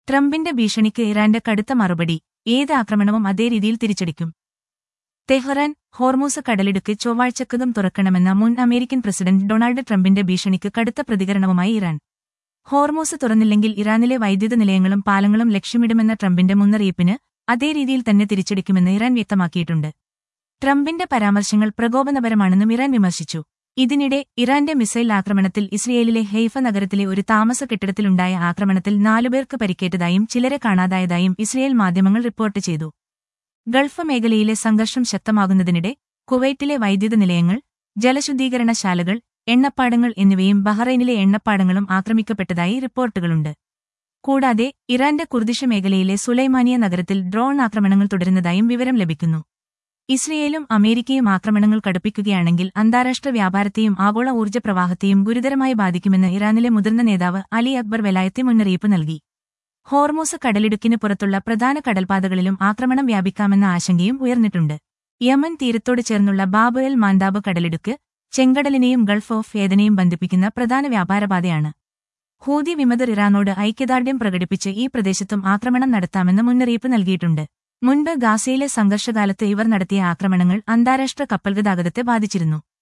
ട്രംപിന്റെ ഭീഷണിക്ക് ഇറാന്റെ കടുത്ത മറുപടി ഏത് ആക്രമണവും അതേ രീതിയിൽ തിരിച്ചടിക്കും തെഹ്റാൻ ഹോർമൂസ് കടലിടുക്ക് ചൊവ്വാഴ്ചക്കകം തുറക്കണമെന്ന മുൻ അമേരിക്കൻ പ്രസിഡന്റ് ഡൊണാൾഡ് ട്രംപിന്റെ ഭീഷണിക്ക് കടുത്ത പ്രതികരണവുമായി ഇറാൻ ഹോർമൂസ് തുറന്നില്ലെങ്കിൽ ഇറാനിലെ വൈദ്യുത നിലയങ്ങളും പാലങ്ങളും ലക്ഷ്യമിടുമെന്ന ട്രംപിന്റെ മുന്നറിയിപ്പിന് അതേ രീതിയിൽ തന്നെ തിരിച്ചടിക്കുമെന്ന് ഇറാൻ വ്യക്തമാക്കിയിട്ടുണ്ട് ട്രംപിന്റെ പരാമർശങ്ങൾ പ്രകോപനപരമാണെന്നും ഇറാൻ വിമർശിച്ചു ഇതിനിടെ ഇറാന്റെ മിസൈൽ ആക്രമണത്തിൽ ഇസ്രയേലിലെ ഹെയ്ഫ നഗരത്തിലെ ഒരു താമസ കെട്ടിടത്തിലുണ്ടായ ആക്രമണത്തിൽ നാലുപേർക്ക് പരിക്കേറ്റതായും ചിലരെ കാണാതായതായും ഇസ്രയേൽ മാധ്യമങ്ങൾ റിപ്പോർട്ട് ചെയ്തു ഗൾഫ് മേഖലയിലെ സംഘർഷം ശക്തമാകുന്നതിനിടെ കുവൈറ്റിലെ വൈദ്യുത നിലയങ്ങൾ ജലശുദ്ധീകരണശാലകൾ എണ്ണപ്പാടങ്ങൾ എന്നിവയും ബഹ്റൈനിലെ എണ്ണപ്പാടങ്ങളും ആക്രമിക്കപ്പെട്ടതായി റിപ്പോർട്ടുകളുണ്ട് കൂടാതെ ഇറാന്റെ കുർദിഷ മേഖലയിലെ സുലൈമാനിയ നഗരത്തിൽ ഡ്രോൺ ആക്രമണങ്ങൾ തുടരുന്നതായും വിവരം ലഭിക്കുന്നു ഇസ്രയേലും അമേരിക്കയും ആക്രമണങ്ങൾ കടുപ്പിക്കുകയാണെങ്കിൽ അന്താരാഷ്ട്ര വ്യാപാരത്തെയും ആഗോള ഊർജ്ജ പ്രവാഹത്തെയും ഗുരുതരമായി ബാധിക്കുമെന്ന് ഇറാനിലെ മുതിർന്ന നേതാവ് അലി അക്ബർ വെലായത്തി മുന്നറിയിപ്പ് നൽകി ഹോർമോസ് കടലിടുക്കിന് പുറത്തുള്ള പ്രധാന കടൽപാതകളിലും ആക്രമണം വ്യാപിക്കാമെന്ന ആശങ്കയും ഉയർന്നിട്ടുണ്ട് യമൻ തീരത്തോട് ചേർന്നുള്ള ബാബു എൽ മാന്താബ് കടലിടുക്ക് ചെങ്കടലിനെയും ഗൾഫ് ഓഫ് ഏതനെയും ബന്ധിപ്പിക്കുന്ന പ്രധാന വ്യാപാരപാതയാണ് ഹൂതി വിമതർ ഇറാനോട് ഐക്യദാർഢ്യം പ്രകടിപ്പിച്ച് ഈ പ്രദേശത്തും ആക്രമണം നടത്താമെന്ന് മുന്നറിയിപ്പ് നൽകിയിട്ടുണ്ട് മുൻപ് ഗാസയിലെ സംഘർഷകാലത്ത് ഇവർ നടത്തിയ ആക്രമണങ്ങൾ അന്താരാഷ്ട്ര കപ്പൽ ഗതാഗതത്തെ ബാധിച്ചിരുന്നു